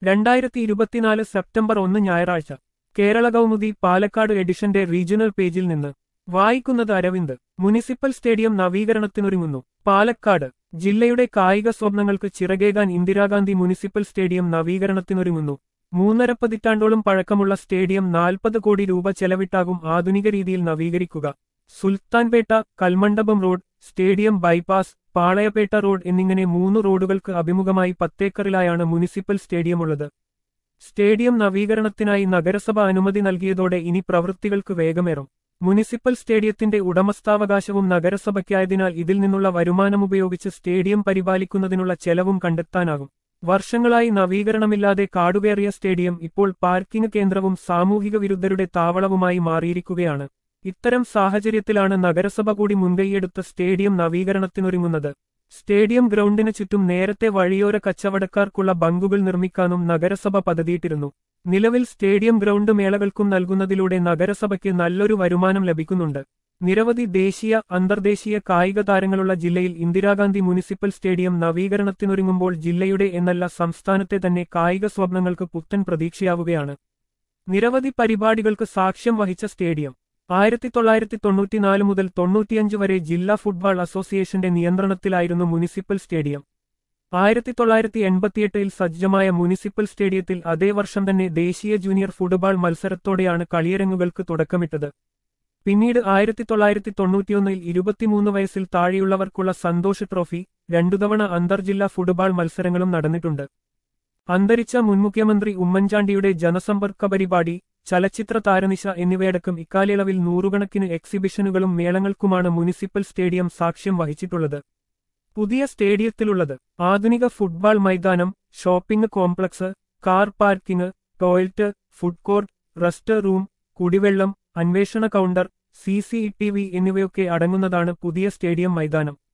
രണ്ടായിരത്തി ഇരുപത്തിനാല് സെപ്റ്റംബർ ഒന്ന് ഞായറാഴ്ച കേരള കൗമുദി പാലക്കാട് എഡിഷന്റെ റീജിയണൽ പേജിൽ നിന്ന് വായിക്കുന്നത് അരവിന്ദ് മുനിസിപ്പൽ സ്റ്റേഡിയം നവീകരണത്തിനൊരുങ്ങുന്നു പാലക്കാട് ജില്ലയുടെ കായിക സ്വപ്നങ്ങൾക്ക് ചിറകേകാൻ ഇന്ദിരാഗാന്ധി മുനിസിപ്പൽ സ്റ്റേഡിയം നവീകരണത്തിനൊരുങ്ങുന്നു മൂന്നര പതിറ്റാണ്ടോളം പഴക്കമുള്ള സ്റ്റേഡിയം നാൽപ്പത് കോടി രൂപ ചെലവിട്ടാകും ആധുനിക രീതിയിൽ നവീകരിക്കുക Sultanpetta Kalmandapam road stadium bypass Palayapetta road എന്നിങ്ങനെ മൂന്ന് റോഡുകൾക്ക് അഭിമുഖമായി പത്തേക്കറിലായാണ് മുനിസിപ്പൽ സ്റ്റേഡിയമുള്ളത് സ്റ്റേഡിയം നവീകരണത്തിനായി നഗരസഭ അനുമതി നൽകിയതോടെ ഇനി പ്രവൃത്തികൾക്ക് വേഗമേറും മുനിസിപ്പൽ സ്റ്റേഡിയത്തിന്റെ ഉടമസ്ഥാവകാശവും നഗരസഭയ്ക്കായതിനാൽ ഇതിൽ നിന്നുള്ള വരുമാനമുപയോഗിച്ച് സ്റ്റേഡിയം പരിപാലിക്കുന്നതിനുള്ള ചെലവും കണ്ടെത്താനാകും വർഷങ്ങളായി നവീകരണമില്ലാതെ കാടുകയറിയ സ്റ്റേഡിയം ഇപ്പോൾ പാർക്കിംഗ് കേന്ദ്രവും സാമൂഹിക വിരുദ്ധരുടെ താവളവുമായി മാറിയിരിക്കുകയാണ് ഇത്തരം സാഹചര്യത്തിലാണ് നഗരസഭ കൂടി മുൻകൈയെടുത്ത സ്റ്റേഡിയം നവീകരണത്തിനൊരുങ്ങുന്നത് സ്റ്റേഡിയം ഗ്രൗണ്ടിന് ചുറ്റും നേരത്തെ വഴിയോര കച്ചവടക്കാർക്കുള്ള ബങ്കുകൾ നിർമ്മിക്കാനും നഗരസഭ പദ്ധതിയിട്ടിരുന്നു നിലവിൽ സ്റ്റേഡിയം ഗ്രൗണ്ട് മേളകൾക്കും നൽകുന്നതിലൂടെ നഗരസഭയ്ക്ക് നല്ലൊരു വരുമാനം ലഭിക്കുന്നുണ്ട് നിരവധി ദേശീയ അന്തർദേശീയ കായിക താരങ്ങളുള്ള ജില്ലയിൽ ഇന്ദിരാഗാന്ധി മുനിസിപ്പൽ സ്റ്റേഡിയം നവീകരണത്തിനൊരുങ്ങുമ്പോൾ ജില്ലയുടെ എന്നല്ല സംസ്ഥാനത്തെ തന്നെ കായിക സ്വപ്നങ്ങൾക്ക് പുത്തൻ പ്രതീക്ഷയാവുകയാണ് നിരവധി പരിപാടികൾക്ക് സാക്ഷ്യം വഹിച്ച സ്റ്റേഡിയം ആയിരത്തി തൊള്ളായിരത്തി തൊണ്ണൂറ്റിനാല് മുതൽ തൊണ്ണൂറ്റിയഞ്ച് വരെ ജില്ലാ ഫുട്ബോൾ അസോസിയേഷന്റെ നിയന്ത്രണത്തിലായിരുന്നു മുനിസിപ്പൽ സ്റ്റേഡിയം ആയിരത്തി തൊള്ളായിരത്തി എൺപത്തിയെട്ടിൽ സജ്ജമായ മുനിസിപ്പൽ സ്റ്റേഡിയത്തിൽ അതേ വർഷം തന്നെ ദേശീയ ജൂനിയർ ഫുട്ബോൾ മത്സരത്തോടെയാണ് കളിയരങ്ങുകൾക്ക് തുടക്കമിട്ടത് പിന്നീട് ആയിരത്തി തൊള്ളായിരത്തി തൊണ്ണൂറ്റിയൊന്നിൽ ഇരുപത്തിമൂന്ന് വയസ്സിൽ താഴെയുള്ളവർക്കുള്ള സന്തോഷ് ട്രോഫി രണ്ടുതവണ അന്തർജില്ലാ ഫുട്ബോൾ മത്സരങ്ങളും നടന്നിട്ടുണ്ട് അന്തരിച്ച മുൻമുഖ്യമന്ത്രി ഉമ്മൻചാണ്ടിയുടെ ജനസമ്പർക്ക പരിപാടി ചലച്ചിത്ര താരനിശ എന്നിവയടക്കം ഇക്കാലയളവിൽ നൂറുകണക്കിന് എക്സിബിഷനുകളും മേളങ്ങൾക്കുമാണ് മുനിസിപ്പൽ സ്റ്റേഡിയം സാക്ഷ്യം വഹിച്ചിട്ടുള്ളത് പുതിയ സ്റ്റേഡിയത്തിലുള്ളത് ആധുനിക ഫുട്ബോൾ മൈതാനം shopping complex car parking toilet food court rest room കുടിവെള്ളം അന്വേഷണ counter C C T V എന്നിവയൊക്കെ അടങ്ങുന്നതാണ് പുതിയ സ്റ്റേഡിയം മൈതാനം